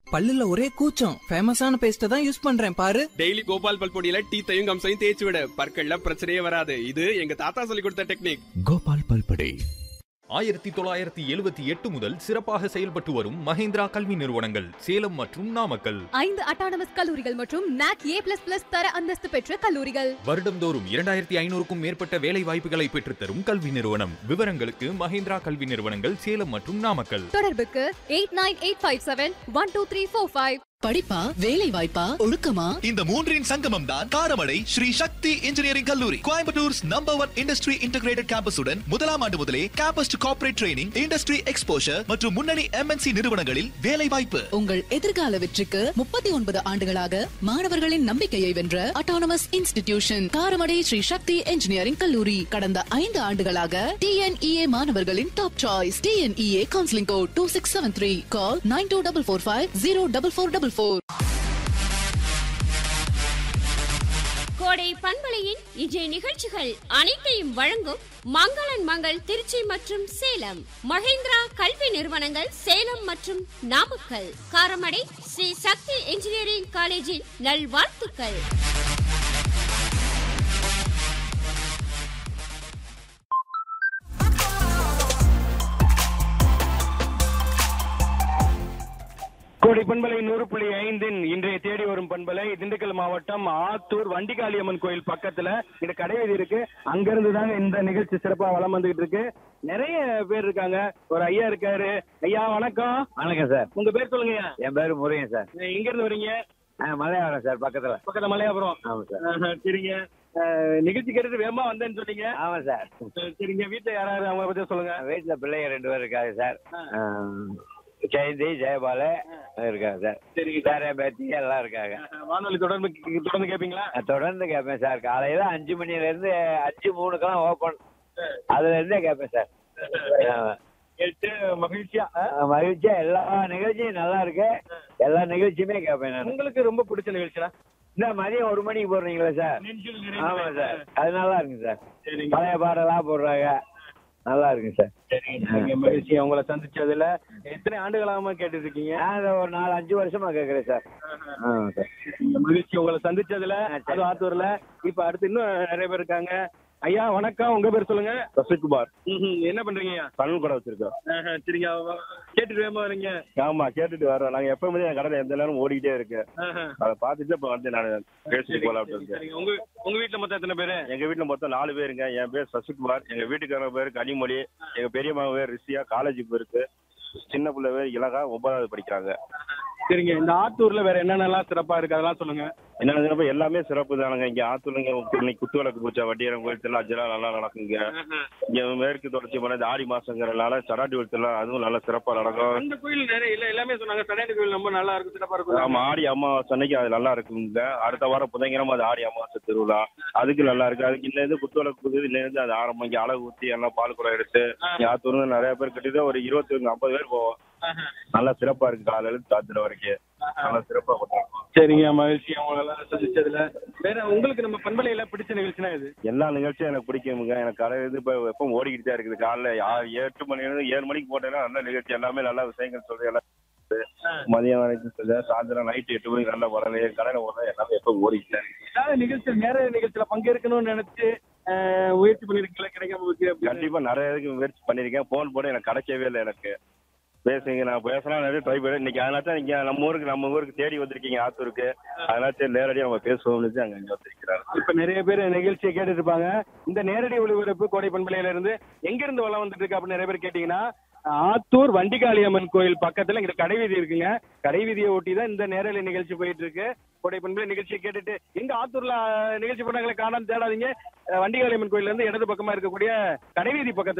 பல்லுல ஒரே கூச்சம் ஃபேமஸான பேஸ்ட தான் யூஸ் பண்றேன் பாரு டெய்லி கோபால் பல் பொடியில டீத்தையும் கம்சையும் தேய்ச்சி விட பற்கள்ல பிரச்சனையே வராது இது எங்க தாத்தா சொல்லி கொடுத்த டெக்னிக் கோபால் பல்படை ஆயிரத்தி தொள்ளாயிரத்தி எழுபத்தி எட்டு முதல் சிறப்பாக செயல்பட்டு வரும் மஹேந்திரா கல்வி நிறுவனங்கள் சேலம் மற்றும் நாமக்கல் ஐந்து அட்டானமஸ் கல்லூரிகள் மற்றும் நாக் ஏ பிளஸ் பிளஸ் தர அந்தஸ்து பெற்ற கல்லூரிகள் வருடந்தோறும் இரண்டாயிரத்தி ஐநூறுக்கும் மேற்பட்ட வேலை வாய்ப்புகளை பெற்றுத்தரும் கல்வி நிறுவனம் விவரங்களுக்கு மஹேந்திரா கல்வி நிறுவனங்கள் சேலம் மற்றும் நாமக்கல் தொடர்புக்கு eight nine eight five seven one two three four five படிப்பா வேலை வாய்ப்பா ஒழுக்கமா இந்த மூன்றின் சங்கமம் தான் காரமடை ஸ்ரீ சக்தி இன்ஜினியரிங் கல்லூரி கோயம்புத்தூர்ஸ் நம்பர் ஒன் இண்டஸ்ட்ரி இன்டகிரேட்டட் கேம்பஸுடன் முதலாம் ஆண்டு முதலே campus to corporate training industry exposure மற்றும் முன்னணி எம்என்சி நிறுவனங்களில் வேலை வாய்ப்பு உங்கள் எதிர்கால வெற்றிக்கு முப்பத்தி ஒன்பது ஆண்டுகளாக மாணவர்களின் நம்பிக்கையை வென்ற autonomous institution Karamadai Sri Sakthi engineering கல்லூரி கடந்த ஐந்து ஆண்டுகளாக டிஎன்இஏ மாணவர்களின் top choice TNEA counselling code two six seven three call nine two double four five zero double four double four Kodai பண்பலையின் இன்றைய நிகழ்ச்சிகள் அனைத்தையும் வழங்கும் மங்களன் மங்கள் திருச்சி மற்றும் சேலம் மஹேந்திரா கல்வி நிறுவனங்கள் சேலம் மற்றும் நாமக்கல் காரமடை ஸ்ரீ சக்தி இன்ஜினியரிங் காலேஜின் நல்வாழ்த்துக்கள் கோடை பண்பலை நூறு புள்ளி ஐந்தின் இன்றைய தேடி வரும் பண்பலை திண்டுக்கல் மாவட்டம் ஆத்தூர் வண்டிகாளியம்மன் கோயில் பக்கத்துல இந்த கடைவீதி இருக்கு அங்கிருந்து தாங்க இந்த நிகழ்ச்சி சிறப்பா வளம் வந்துகிட்டு இருக்கு நிறைய பேர் இருக்காங்க ஒரு ஐயா இருக்காரு ஐயா வணக்கம் வணக்கம் சார் உங்க பேர் சொல்லுங்க ஐயா என் பேரு முருகன் சார் எங்க இருந்து வரீங்க மலையாளம் சார் பக்கத்துல பக்கத்துல மலையாபுரம் ஆமா சார் ஆஹா, சரிங்க அஹ், நிகழ்ச்சி கேட்டுட்டு வேகமா வந்தேன்னு சொன்னீங்க ஆமா சார் அஹ், சரிங்க வீட்டுல யாராவது அவங்க பத்தி சொல்லுங்க வீட்டுல பிள்ளைங்க ரெண்டு பேர் இருக்காங்க சார் ஜெயந்தி ஜெயபால இருக்காங்க சார் சரிங்க பேர பேத்தி எல்லாம் இருக்காங்க அஹ், வானொலி தொடர்ந்து தொடர்ந்து கேப்பீங்களா நான் தொடர்ந்து கேட்பேன் சார் காலையில அஞ்சு மணில இருந்து அஞ்சு மூணுக்கெல்லாம் ஓப்பன் அதுல இருந்தே கேட்பேன் சார் ஆமா. கேட்டு மகிழ்ச்சியா அஹ், மகிழ்ச்சியா எல்லா நிகழ்ச்சியும் நல்லா இருக்கு எல்லா நிகழ்ச்சியுமே கேட்பேன் நான் உங்களுக்கு ரொம்ப பிடிச்ச நிகழ்ச்சினா இந்த மதியம் ஒரு மணிக்கு போடுறீங்களா சார் நெஞ்சில் ஆமா நிறைந்த சார் அது நல்லா இருக்குங்க சார் சரிங்க பழைய பாடலா போடுறாங்க நல்லா இருக்குங்க சார் சரிங்க சரிங்க மகிழ்ச்சி உங்களை சந்திச்சதுல எத்தனை ஆண்டுகளாக கேட்டுட்டு இருக்கீங்க நான் இதை ஒரு நாலு அஞ்சு வருஷமா கேட்குறேன் சார் ஆமாம் சார் இந்த மகிழ்ச்சி உங்களை சந்திச்சதுல ஆ, சரி. அது ஆத்தூர்ல இப்ப அடுத்து இன்னும் நிறைய பேர் இருக்காங்க ஐயா வணக்கம் உங்க பேர் சொல்லுங்க சசிகுமார் என்ன பண்றீங்க ஐயா பலன் கூட வச்சிருக்கோம் ஆஹா, சரிங்க வ- கேட்டுட்டு வேகமா வரீங்க ஆமா கேட்டுட்டு வரோம் நாங்க எப்பவுமே என் கடையில எந்த நேரம் ஓடிக்கிட்டே இருக்கு ஆஹா. அதை பார்த்துட்டு இப்ப வந்து நான் பேசிட்டு சரிங்க, போலாம் சரிங்க, அப்படின்னு சரிங்க. உங்க உங்க வீட்டுல மொத்தம் எத்தனை பேரு எங்க வீட்டுல மொத்தம் நாலு பேருங்க என் பேர் சசிகுமார் எங்க வீட்டுக்காரங்க பேர் கனிமொழி எங்க பெரிய மகன் பேர் ரிஷியா காலேஜுக்கு போயிருக்கு சின்ன பிள்ளை பேர் இலகா ஒன்பதாவது படிக்கிறாங்க சரிங்க இந்த ஆத்தூர்ல வேற என்னென்னலாம் சிறப்பா இருக்கு அதெல்லாம் சொல்லுங்க என்ன சிறப்பு எல்லாமே சிறப்பு தானுங்க இங்க ஆத்தூர்ல இங்க இன்னைக்கு குத்து விளக்கு பூச்சா வட்டியரம் கோயில் திருவிழா நல்லா நடக்குங்க இங்க மேற்கு தொடர்ச்சி பண்ணது ஆடி மாசங்கிறனால சடாட்டி திருவிழா அதுவும் நல்லா சிறப்பா நடக்கும் அந்த கோயில் நிறைய இல்ல எல்லாமே சொன்னாங்க சடையாண்டி கோயில் ரொம்ப நல்லா இருக்கும் சிறப்பா இருக்கும் ஆமா ஆடி அமாவாசை அன்னைக்கு அது நல்லா இருக்குங்க அடுத்த வாரம் புதன்கிழமை அது ஆடி அமாவாசை திருவிழா அதுக்கு நல்லா இருக்கு அதுக்கு இன்னும் இது குத்துவிளக்கு புது இன்னும் இது அது ஆரம்பம் இங்க அழகு ஊத்தி எல்லாம் பால் குடம் எடுத்து இங்க ஆத்தூர்ல நிறைய பேர் கிட்டத்தட்ட ஒரு இருபத்தி ஐம்பது பேர் போவோம் நல்லா சிறப்பா இருக்கு காலையில இருந்து சாத்திர வரைக்கும் நல்லா சிறப்பா கொண்டாடுவோம் சரிங்க மகிழ்ச்சி உங்களெல்லாம் சந்திச்சதுல வேற உங்களுக்கு நம்ம பண்பலையில பிடிச்ச நிகழ்ச்சினா இது எல்லா நிகழ்ச்சியும் எனக்கு பிடிக்குமுங்க எனக்கு காலையில இருந்து இப்போ எப்பவும் ஓடிக்கிட்டு தான் இருக்குது காலைல ஆறு எட்டு மணில இருந்து ஏழு மணிக்கு போட்டேன்னா நல்ல நிகழ்ச்சி எல்லாமே நல்ல விஷயங்கள் சொல்லி எல்லாம் மதியம் வரைக்கும் சொல்லி சாயந்தரம் நைட்டு எட்டு மணிக்கு நல்லா வரல கடையில ஓடுறது எல்லாமே எப்போ ஓடிக்கிட்டு தான் இருக்கு ஏதாவது நிகழ்ச்சி நேர நிகழ்ச்சியில பங்கேற்கணும்னு நினைச்சு அஹ், முயற்சி பண்ணிருக்கீங்களா கிடைக்காம போச்சு அப்படின்னு. கண்டிப்பா நிறைய இதுக்கு முயற்சி பண்ணிருக்கேன் போன் போட எனக்கு கிடைக்கவே இல்லை எனக்கு பேசுங்க நான் பேசலாம் நிறைய ட்ரை பண்ணேன் இன்னைக்கு அதனால தான் நீங்க நம்ம ஊருக்கு நம்ம ஊருக்கு தேடி வந்திருக்கீங்க ஆத்தூருக்கு அதனால சரி நேரடியாக நம்ம பேசுவோம்னு அங்க இங்க வந்திருக்கிறாரு இப்ப நிறைய பேர் நிகழ்ச்சியை கேட்டுட்டு இருப்பாங்க இந்த நேரடி ஒளிபரப்பு கோடை பண்பலையில இருந்து எங்க இருந்து வளம் வந்துட்டு இருக்கு அப்படின்னு நிறைய பேர் கேட்டீங்கன்னா ஆத்தூர் வண்டிகாளியம்மன் கோயில் பக்கத்துல இங்க கடைவீதி இருக்குங்க கடைவீதியை ஒட்டி தான் இந்த நேரலை நிகழ்ச்சி போயிட்டு இருக்கு கோடை பண்பலை நிகழ்ச்சியை கேட்டுட்டு எங்க ஆத்தூர்ல அஹ், நிகழ்ச்சி பண்ணாங்களே காணாம தேடாதீங்க அஹ், வண்டிகாளியம்மன் கோயில்ல இருந்து இடது பக்கமா இருக்கக்கூடிய கடைவீதி பக்கத்துல